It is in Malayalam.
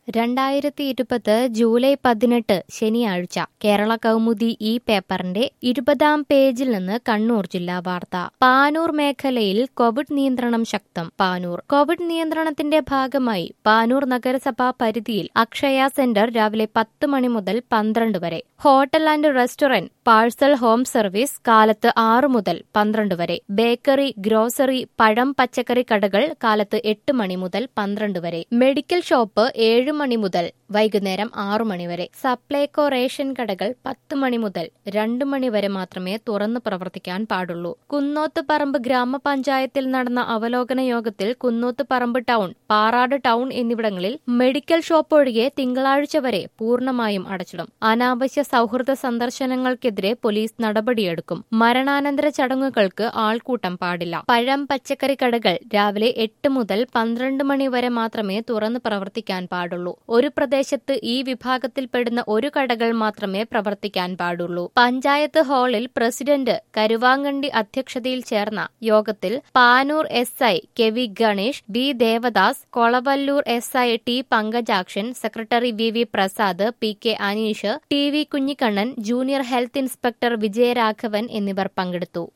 രണ്ടായിരത്തി ഇരുപത് ജൂലൈ പതിനെട്ട് ശനിയാഴ്ച കേരള കൗമുദി ഈ പേപ്പറിന്റെ ഇരുപതാം പേജിൽ നിന്ന് കണ്ണൂർ ജില്ലാ വാർത്ത പാനൂർ മേഖലയിൽ കോവിഡ് നിയന്ത്രണം ശക്തം പാനൂർ കോവിഡ് നിയന്ത്രണത്തിന്റെ ഭാഗമായി പാനൂർ നഗരസഭാ പരിധിയിൽ അക്ഷയ സെന്റർ രാവിലെ പത്ത് മണി മുതൽ പന്ത്രണ്ട് വരെ hotel and restaurant parcel home service കാലത്ത് ആറ് മുതൽ പന്ത്രണ്ട് വരെ ബേക്കറി ഗ്രോസറി പഴം പച്ചക്കറി കടകൾ കാലത്ത് എട്ട് മണി മുതൽ പന്ത്രണ്ട് വരെ മെഡിക്കൽ ഷോപ്പ് ഏഴ് മണി മുതൽ വൈകുന്നേരം ആറു മണി വരെ സപ്ലൈകോ റേഷൻ കടകൾ പത്ത് മണി മുതൽ രണ്ട് മണി വരെ മാത്രമേ തുറന്നു പ്രവർത്തിക്കാൻ പാടുള്ളൂ കുന്നോത്ത് പറമ്പ് ഗ്രാമപഞ്ചായത്തിൽ നടന്ന അവലോകന യോഗത്തിൽ കുന്നോത്ത് പറമ്പ് ടൗൺ പാറാട് ടൗൺ എന്നിവിടങ്ങളിൽ മെഡിക്കൽ ഷോപ്പ് ഒഴികെ തിങ്കളാഴ്ച വരെ പൂർണ്ണമായും അടച്ചിടും അനാവശ്യ സൗഹൃദ സന്ദർശനങ്ങൾക്കെതിരെ പോലീസ് നടപടിയെടുക്കും മരണാനന്തര ചടങ്ങുകൾക്ക് ആൾക്കൂട്ടം പാടില്ല പഴം പച്ചക്കറി കടകൾ രാവിലെ എട്ട് മുതൽ പന്ത്രണ്ട് മണി വരെ മാത്രമേ തുറന്ന് പ്രവർത്തിക്കാൻ പാടുള്ളൂ ഒരു പ്രദേശത്ത് ഈ വിഭാഗത്തിൽപ്പെടുന്ന ഒരു കടകൾ മാത്രമേ പ്രവർത്തിക്കാൻ പാടുള്ളൂ പഞ്ചായത്ത് ഹാളിൽ പ്രസിഡന്റ് കരുവാങ്കണ്ടി അധ്യക്ഷതയിൽ ചേർന്ന യോഗത്തിൽ Panoor S I K V Ganesh B Devadas Kolavallur S I T Pankajakshan secretary V V Prasad P K Aneesh T V Kunhikannan junior health inspector Vijayaraghavan എന്നിവർ പങ്കെടുത്തു